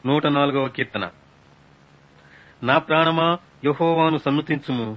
నూట నాలుగవ కీర్తన నా ప్రాణమా యహోవాను సన్నుతించుము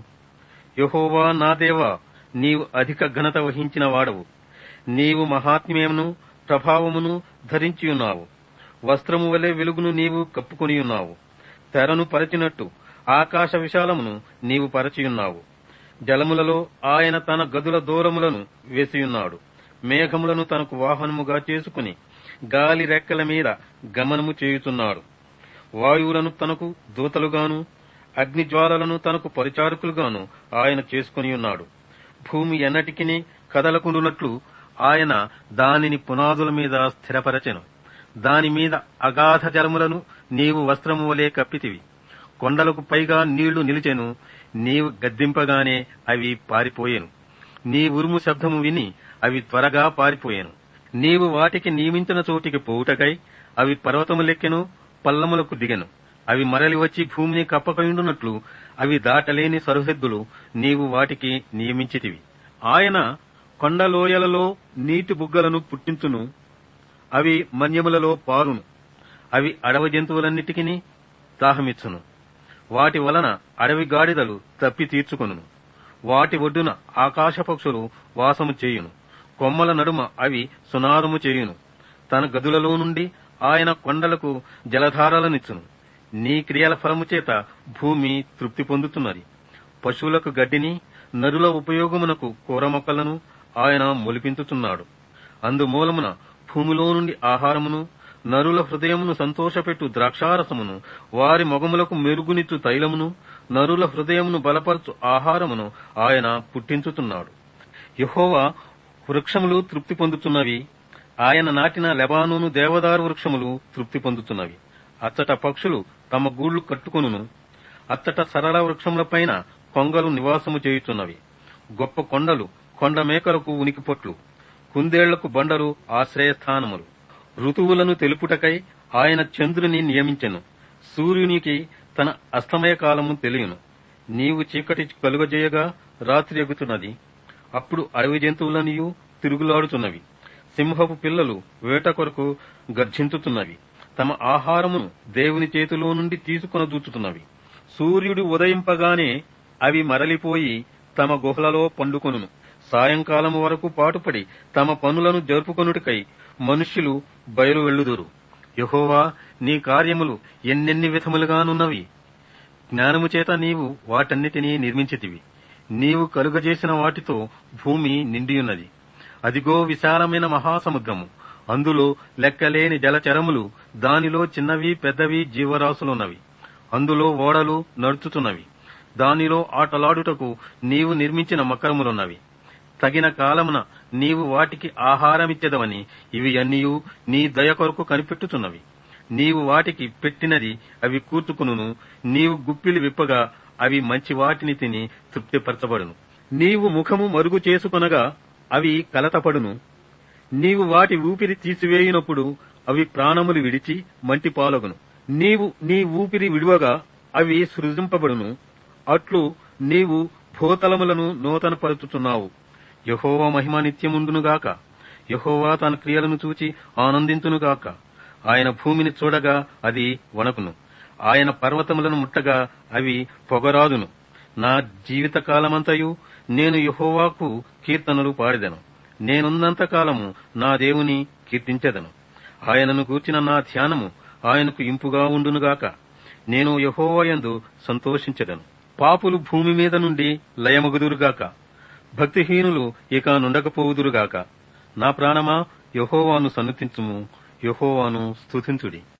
యహోవా నా దేవా నీవు అధిక ఘనత వహించిన వాడవు నీవు మహాత్మ్యమును ప్రభావమును ధరించి ఉన్నావు వస్త్రము వలె వెలుగును నీవు కప్పుకొని ఉన్నావు తెరను పరచినట్టు ఆకాశ విశాలమును నీవు పరచియున్నావు జలములలో ఆయన తన గదుల దూరములను వేసియున్నాడు మేఘములను తనకు వాహనముగా చేసుకుని గాలి రెక్కల మీద గమనము చేయుచున్నాడు వాయువులను తనకు దూతలుగాను అగ్నిజ్వాలలను తనకు పరిచారకులుగాను ఆయన చేసుకుని ఉన్నాడు భూమి ఎన్నటికిని కదలకుండునట్లు ఆయన దానిని పునాదుల మీద స్థిరపరచెను దాని మీద అగాధ జలములను నీవు వస్త్రము వలె కప్పితివి కొండలకు పైగా నీళ్లు నిలిచెను నీవు గద్దింపగానే అవి పారిపోయెను నీ ఉరుము శబ్దము విని అవి త్వరగా పారిపోయెను నీవు వాటికి నియమించిన చోటికి పోవుటకై అవి పర్వతములెక్కెను పల్లములకు దిగెను అవి మరలి వచ్చి భూమిని కప్పకయుండునట్లు అవి దాటలేని సరిహద్దులు నీవు వాటికి నియమించితివి ఆయన కొండలోయలలో నీటి బుగ్గలను పుట్టించును అవి మన్యములలో పారును అవి అడవి జంతువులన్నిటికీ దాహమిచ్చును వాటి వలన అడవి గాడిదలు తప్పి తీర్చుకొనును వాటి ఒడ్డున ఆకాశ పక్షులు వాసము చేయును కొమ్మల నడుమ అవి సునాదము చేయును తన గదులలో నుండి ఆయన కొండలకు జలధారలనిచ్చును నీ క్రియల ఫలము చేత భూమి తృప్తి పొందుతున్నది పశువులకు గడ్డిని నరుల ఉపయోగమునకు కూర మొక్కలను ఆయన మొలిపించుచున్నాడు అందుమూలమున భూమిలో నుండి ఆహారమును నరుల హృదయమును సంతోషపెట్టు ద్రాక్షారసమును వారి మొగములకు మెరుగునిచ్చు తైలమును నరుల హృదయమును బలపరచు ఆహారమును ఆయన పుట్టించుతున్నాడు యహోవా వృక్షములు తృప్తి పొందుతున్నవి ఆయన నాటిన లెబానోను దేవదారు వృక్షములు తృప్తి పొందుతున్నవి అచ్చట పక్షులు తమ గూళ్లు కట్టుకొనును అచ్చట సరళ వృక్షములపైన కొంగలు నివాసము చేయుచున్నవి గొప్ప కొండలు కొండ మేకలకు ఉనికిపొట్లు కుందేళ్లకు బండలు ఆశ్రయస్థానములు ఋతువులను తెలుపుటకై ఆయన చంద్రుని నియమించెను సూర్యునికి తన అస్తమయ కాలము తెలియను నీవు చీకటి కలుగజేయగా రాత్రి ఎగుతున్నది అప్పుడు అడవి జంతువులనియు తిరుగులాడుతున్నవి సింహపు పిల్లలు వేట కొరకు గర్జించుతున్నవి తమ ఆహారమును దేవుని చేతిలో నుండి తీసుకొన దూచుతున్నవి సూర్యుడు ఉదయింపగానే అవి మరలిపోయి తమ గుహలలో పండుకొనును సాయంకాలము వరకు పాటుపడి తమ పనులను జరుపుకొనుటకై మనుష్యులు బయలు వెళ్ళుదురు యహోవా నీ కార్యములు ఎన్నెన్ని విధములుగానున్నవి జ్ఞానము చేత నీవు వాటన్నిటినీ నిర్మించితివి నీవు కలుగజేసిన వాటితో భూమి నిండియున్నది అదిగో విశాలమైన మహాసముద్రము అందులో లెక్కలేని జలచరములు దానిలో చిన్నవి పెద్దవి జీవరాశులున్నవి అందులో ఓడలు నడుచుతున్నవి దానిలో ఆటలాడుటకు నీవు నిర్మించిన మకరములున్నవి తగిన కాలమున నీవు వాటికి ఆహారమిచ్చెదవని ఇవి అన్నియు నీ దయ కొరకు కనిపెట్టుచున్నవి నీవు వాటికి పెట్టినది అవి కూర్చుకును నీవు గుప్పిలి విప్పగా అవి మంచి వాటిని తిని తృప్తిపరచబడును నీవు ముఖము మరుగు చేసుకొనగా అవి కలతపడును నీవు వాటి ఊపిరి తీసివేయినప్పుడు అవి ప్రాణములు విడిచి మంటి పాలగును నీవు నీ ఊపిరి విడువగా అవి సృజింపబడును అట్లు నీవు భూతలములను నూతనపరుచుచున్నావు యహోవా మహిమ నిత్యముండునుగాక యహోవా తన క్రియలను చూచి ఆనందించునుగాక ఆయన భూమిని చూడగా అది వణకును ఆయన పర్వతములను ముట్టగా అవి పొగరాదును నా జీవిత కాలమంతయు నేను యహోవాకు కీర్తనలు పాడెదను నేనున్నంత కాలము నా దేవుని కీర్తించెదను ఆయనను గూర్చిన నా ధ్యానము ఆయనకు ఇంపుగా ఉండునుగాక నేను యహోవయందు సంతోషించెదను పాపులు భూమి మీద నుండి లయమగుదురుగాక భక్తిహీనులు ఇక నుండకపోవుదురుగాక నా ప్రాణమా యహోవాను సన్నుతించుము యహోవాను స్తుతించుడి